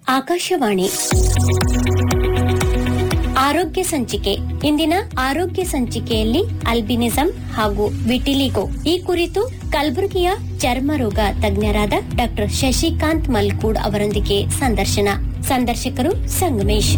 ಆಕಾಶವಾಣಿ ಆರೋಗ್ಯ ಸಂಚಿಕೆ ಇಂದಿನ ಆರೋಗ್ಯ ಸಂಚಿಕೆಯಲ್ಲಿ ಅಲ್ಬಿನಿಸಂ ಹಾಗೂ ವಿಟಿಲಿಗೋ ಈ ಕುರಿತು ಕಲಬುರಗಿಯ ಚರ್ಮ ರೋಗ ತಜ್ಞರಾದ ಡಾಕ್ಟರ್ ಶಶಿಕಾಂತ್ ಮಲ್ಕೂಡ್ ಅವರೊಂದಿಗೆ ಸಂದರ್ಶನ ಸಂದರ್ಶಕರು ಸಂಗಮೇಶ್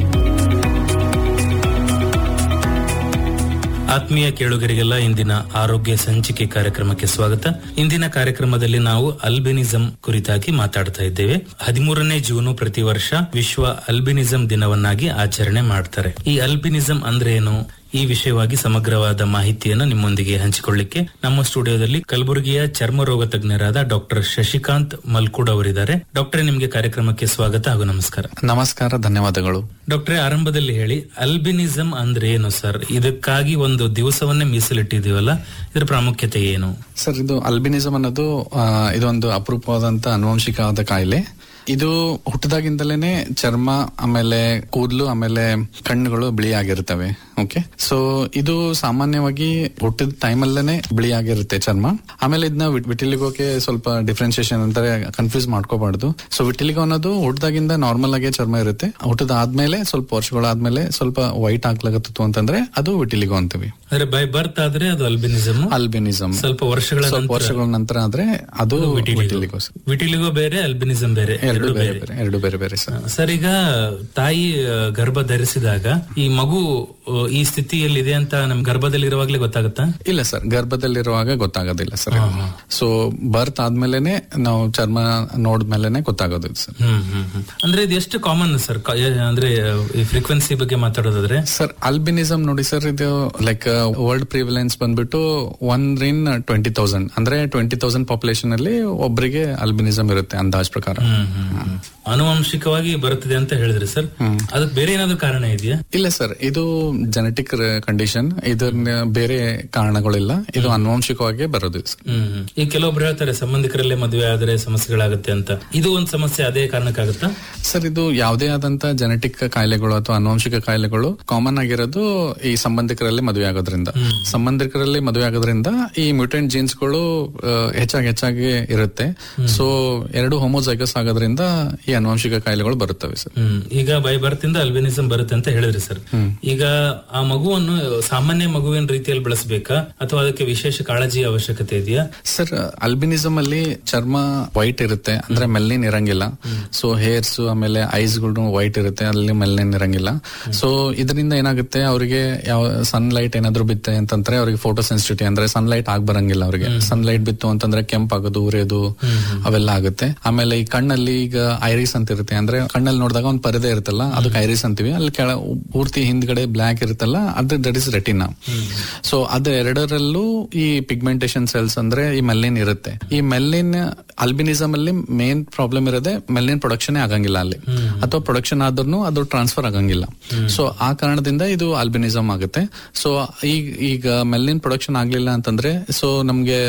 ಆತ್ಮೀಯ ಕೇಳುಗರಿಗೆಲ್ಲ ಇಂದಿನ ಆರೋಗ್ಯ ಸಂಚಿಕೆ ಕಾರ್ಯಕ್ರಮಕ್ಕೆ ಸ್ವಾಗತ ಇಂದಿನ ಕಾರ್ಯಕ್ರಮದಲ್ಲಿ ನಾವು ಅಲ್ಬಿನಿಸಂ ಕುರಿತಾಗಿ ಮಾತಾಡ್ತಾ ಇದ್ದೇವೆ ಹದಿಮೂರನೇ ಜೂನು ಪ್ರತಿ ವರ್ಷ ವಿಶ್ವ ಅಲ್ಬಿನಿಸಂ ದಿನವನ್ನಾಗಿ ಆಚರಣೆ ಮಾಡ್ತಾರೆ ಈ ಅಲ್ಬಿನಿಸಂ ಅಂದ್ರೆ ಏನು ಈ ವಿಷಯವಾಗಿ ಸಮಗ್ರವಾದ ಮಾಹಿತಿಯನ್ನು ನಿಮ್ಮೊಂದಿಗೆ ಹಂಚಿಕೊಳ್ಳಿಕ್ಕೆ ನಮ್ಮ ಸ್ಟುಡಿಯೋದಲ್ಲಿ ಕಲಬುರಗಿಯ ಚರ್ಮ ರೋಗ ತಜ್ಞರಾದ ಡಾಕ್ಟರ್ ಶಶಿಕಾಂತ್ ಮಲ್ಕೂಡ್ ಅವರಿದ್ದಾರೆ ಡಾಕ್ಟರ್ ನಿಮಗೆ ಕಾರ್ಯಕ್ರಮಕ್ಕೆ ಸ್ವಾಗತ ಹಾಗೂ ನಮಸ್ಕಾರ ನಮಸ್ಕಾರ ಧನ್ಯವಾದಗಳು ಡಾಕ್ಟ್ರೆ ಆರಂಭದಲ್ಲಿ ಹೇಳಿ ಅಲ್ಬಿನಿಸಂ ಅಂದ್ರೆ ಏನು ಸರ್ ಇದಕ್ಕಾಗಿ ಒಂದು ದಿವಸವನ್ನೇ ಮೀಸಲಿಟ್ಟಿದೀವಲ್ಲ ಇದರ ಪ್ರಾಮುಖ್ಯತೆ ಏನು ಸರ್ ಇದು ಅಲ್ಬಿನಿಸಮ್ ಅನ್ನೋದು ಆ, ಇದೊಂದು ಅಪರೂಪವಾದಂತ ಅನುವಂಶಿಕವಾದ ಕಾಯಿಲೆ ಇದು ಹುಟ್ಟದಾಗಿಂದಲೇನೆ ಚರ್ಮ ಆಮೇಲೆ ಕೂದಲು ಆಮೇಲೆ ಕಣ್ಣುಗಳು ಬಿಳಿ ಆಗಿರ್ತವೆ ಓಕೆ ಸೊ ಇದು ಸಾಮಾನ್ಯವಾಗಿ ಹುಟ್ಟಿದ ಟೈಮಲ್ಲೇನೆ ಬಿಳಿ ಆಗಿರುತ್ತೆ ಚರ್ಮ ಆಮೇಲೆ ಇದನ್ನ ವಿಟಿಲಿಗೋಗೆ ಸ್ವಲ್ಪ ಡಿಫ್ರೆನ್ಸಿಯೇಷನ್ ಅಂತಾರೆ ಕನ್ಫ್ಯೂಸ್ ಮಾಡ್ಕೋಬಾರ್ದು ಸೊ ವಿಟಿಲಿಗೋ ಅನ್ನೋದು ಹುಟ್ಟದಾಗಿಂದ ನಾರ್ಮಲ್ ಆಗಿ ಚರ್ಮ ಇರುತ್ತೆ ಹುಟ್ಟದಾದ್ಮೇಲೆ ಸ್ವಲ್ಪ ವರ್ಷಗಳಾದ್ಮೇಲೆ ಸ್ವಲ್ಪ ವೈಟ್ ಆಗ್ಲಾಗತ್ತಿತ್ತು ಅಂತಂದ್ರೆ ಅದು ವಿಟಿಲಿಗೋ ಅಂತೀವಿ ಅಂದ್ರೆ ಬೈ ಬರ್ತ್ ಆದ್ರೆ ಅದು ಅಲ್ಬಿನಿಸಂ ಅಲ್ಬಿನಿಸಮ್ ಸ್ವಲ್ಪ ವರ್ಷಗಳ ಸ್ವಲ್ಪ ನಂತರ ವರ್ಷಗಳ ನಂತರ ಆದ್ರೆ ಅದು ವಿಟಿಲಿಗೋ ಸರ್. ವಿಟಿಲಿಗೋ ಬೇರೆ ಅಲ್ಬಿನಿಸಂ ಬೇರೆ ಎರಡು ಎರಡು ಬೇರೆ ಬೇರೆ ಬೇರೆ ಎರಡು ಬೇರೆ ಬೇರೆ ಸರ್ ಸರ್ ಈಗ ತಾಯಿ ಆ, ಗರ್ಭ ಧರಿಸಿದಾಗ ಈ ಮಗು ಆ, ಈ ಸ್ಥಿತಿಯಲ್ಲಿದೆ ಅಂತ ನಮ್ ಗರ್ಭದಲ್ಲಿರುವಾಗ್ಲೇ ಗೊತ್ತಾಗುತ್ತಾ ಇಲ್ಲ ಸರ್ ಗರ್ಭದಲ್ಲಿರುವಾಗ ಗೊತ್ತಾಗೋದಿಲ್ಲ ಸರ್ ಸೊ ಬರ್ತ್ ಆದ್ಮೇಲೆನೆ ನಾವು ಚರ್ಮ ನೋಡ್ಮೇಲೆನೆ ಗೊತ್ತಾಗೋದು ಇದು ಸರ್ ಹ್ಮ್ ಹ್ಮ್ ಹ್ಮ್ ಅಂದ್ರೆ ಇದು ಎಷ್ಟು ಕಾಮನ್ ಸರ್ ಕ- ಏ- ಅಂದ್ರೆ ಈ ಫ್ರೀಕ್ವೆನ್ಸಿ ಬಗ್ಗೆ ಮಾತಾಡೋದಾದ್ರೆ ಸರ್ ಅಲ್ಬಿನಿಸಮ್ ನೋಡಿ ಸರ್ ಇದು ಲೈಕ್ ವರ್ಲ್ಡ್ ಪ್ರಿವಿಲೆನ್ಸ್ ಬಂದ್ಬಿಟ್ಟು ಒನ್ ಇನ್ ಟ್ವೆಂಟಿ ತೌಸಂಡ್ ಅಂದ್ರೆ ಟ್ವೆಂಟಿ ತೌಸಂಡ್ ಪಾಪ್ಯುಲೇಷನ್ ಅಲ್ಲಿ ಒಬ್ಬರಿಗೆ ಅಲ್ಬಿನಿಸಮ್ ಇರುತ್ತೆ ಅಂದಾಜ್ ಪ್ರಕಾರ ಹ್ಮ್ ಹ್ಮ್ ಹ್ಮ್. ಆನುವಂಶಿಕವಾಗಿ ಬರುತ್ತದೆ ಅಂತ ಹೇಳಿದ್ರಿ ಸರ್ ಅದಕ್ಕೆ ಬೇರೆ ಏನಾದ್ರು ಕಾರಣ ಇದೆಯಾ ಇಲ್ಲ ಸರ್ ಇದು ಜೆನೆಟಿಕ್ ಕಂಡೀಷನ್ ಇದನ್ನ ಬೇರೆ ಕಾರಣಗಳಿಲ್ಲ ಇದು ಅನುವಂಶಿಕವಾಗಿ ಬರೋದು ಸರ್ ಹ್ಮ್ ಹ್ಮ್. ಈ ಕೆಲವೊಬ್ರು ಹೇಳ್ತಾರೆ ಸಂಬಂಧಿಕರಲ್ಲೇ ಮದುವೆ ಆದ್ರೆ ಸಮಸ್ಯೆಗಳಾಗುತ್ತೆ ಅಂತ ಇದು ಒಂದು ಸಮಸ್ಯೆ ಅದೇ ಕಾರಣಕ್ಕಾಗುತ್ತಾ ಸರ್ ಇದು ಯಾವುದೇ ಆದಂತ ಜೆನೆಟಿಕ್ ಕಾಯಿಲೆಗಳು ಅಥವಾ ಅನುವಂಶಿಕ ಕಾಯಿಲೆಗಳು ಕಾಮನ್ ಆಗಿರೋದು ಈ ಸಂಬಂಧಿಕರಲ್ಲಿ ಮದುವೆ ಆಗೋದ್ರಿಂದ ಸಂಬಂಧಿಕರಲ್ಲಿ ಮದುವೆ ಆಗೋದ್ರಿಂದ ಈ ಮ್ಯೂಟೆಂಟ್ ಜೀನ್ಸ್ಗಳು ಹೆಚ್ಚಾಗಿ ಹೆಚ್ಚಾಗಿ ಇರುತ್ತೆ ಸೊ ಎರಡು ಹೋಮೋಜೈಗಸ್ ಆಗೋದ್ರಿಂದ ಈ ಅನುವಂಶಿಕ ಕಾಯಿಲೆಗಳು ಬರುತ್ತವೆ ಸರ್ ಹ್ಮ್ ಈಗ ಬೈ ಬರ್ತಿಂದ ಅಲ್ಬಿನಿಸಂ ಬರುತ್ತೆ ಅಂತ ಹೇಳಿದ್ರಿ ಸರ್ ಈಗ ಆ ಮಗುವನ್ನು ಸಾಮಾನ್ಯ ಮಗುವಿನ ರೀತಿಯಲ್ಲಿ ಬೆಳೆಸಬೇಕಾ ಅಥವಾ ಅದಕ್ಕೆ ವಿಶೇಷ ಕಾಳಜಿ ಅವಶ್ಯಕತೆ ಇದೆಯಾ ಸರ್ ಅಲ್ಬಿನಿಸಮ್ ಅಲ್ಲಿ ಚರ್ಮ ವೈಟ್ ಇರುತ್ತೆ ಅಂದ್ರೆ ಮೆಲ್ಲಿನ್ ಇರಂಗಿಲ್ಲ ಸೊ ಹೇರ್ಸ್ ಆಮೇಲೆ ಐಸ್ ಗಳು ವೈಟ್ ಇರುತ್ತೆ ಅಲ್ಲಿ ಮೆಲ್ಲಿನ್ ಇರಂಗಿಲ್ಲ ಸೊ ಇದರಿಂದ ಏನಾಗುತ್ತೆ ಅವರಿಗೆ ಯಾವ ಸನ್ಲೈಟ್ ಏನಾದ್ರು ಬಿತ್ತೆ ಅಂತಂದ್ರೆ ಅವ್ರಿಗೆ ಫೋಟೋ ಸೆನ್ಸಿಟಿವಿಟಿ ಅಂದ್ರೆ ಸನ್ಲೈಟ್ ಆಗ್ ಬರಂಗಿಲ್ಲ ಅವ್ರಿಗೆ ಸನ್ಲೈಟ್ ಬಿತ್ತು ಅಂತಂದ್ರೆ ಕೆಂಪಾಗೋದು ಉರಿಯೋದು ಅವೆಲ್ಲ ಆಗುತ್ತೆ ಆಮೇಲೆ ಈ ಕಣ್ಣಲ್ಲಿ ಈಗ ಐರಿಸ್ ಅಂತ ಇರುತ್ತೆ ಅಂದ್ರೆ ಕಣ್ಣಲ್ಲಿ ನೋಡಿದಾಗ ಒಂದು ಪರದೆ ಇರುತ್ತಲ್ಲ ಅದಕ್ಕೆ ಐರಿಸ್ ಅಂತೀವಿ ಅಲ್ಲಿ ಕೆಳ ಪೂರ್ತಿ ಹಿಂದ್ಗಡೆ ಬ್ಲಾಕ್ ಇರುತ್ತಲ್ಲ ಅದು ದಟ್ ಇಸ್ ರೆಟಿನಾ ಸೊ ಅದು ಎರಡರಲ್ಲೂ ಈ ಪಿಗ್ಮೆಂಟೇಶನ್ ಸೆಲ್ಸ್ ಅಂದ್ರೆ ಈ ಮೆಲ್ಲಿನ್ ಇರುತ್ತೆ ಈ ಮೆಲ್ಲಿನ್ ಅಲ್ಬಿನಿಸಮ್ ಅಲ್ಲಿ ಮೇನ್ ಪ್ರಾಬ್ಲಮ್ ಇರೋದೇ ಮೆಲ್ಲಿನ್ ಪ್ರೊಡಕ್ಷನ್ ಆಗಂಗಿಲ್ಲ ಅಲ್ಲಿ ಅಥವಾ ಪ್ರೊಡಕ್ಷನ್ ಆದ್ರೂ ಅದು ಟ್ರಾನ್ಸ್ಫರ್ ಆಗಂಗಿಲ್ಲ ಸೊ ಆ ಕಾರಣದಿಂದ ಇದು ಅಲ್ಬಿನಿಸಮ್ ಆಗುತ್ತೆ ಸೊ ಈಗ ಈಗ ಮೆಲ್ಲಿನ್ ಪ್ರೊಡಕ್ಷನ್ ಆಗ್ಲಿಲ್ಲ ಅಂತಂದ್ರೆ ಸೊ ನಮ್ಗೆ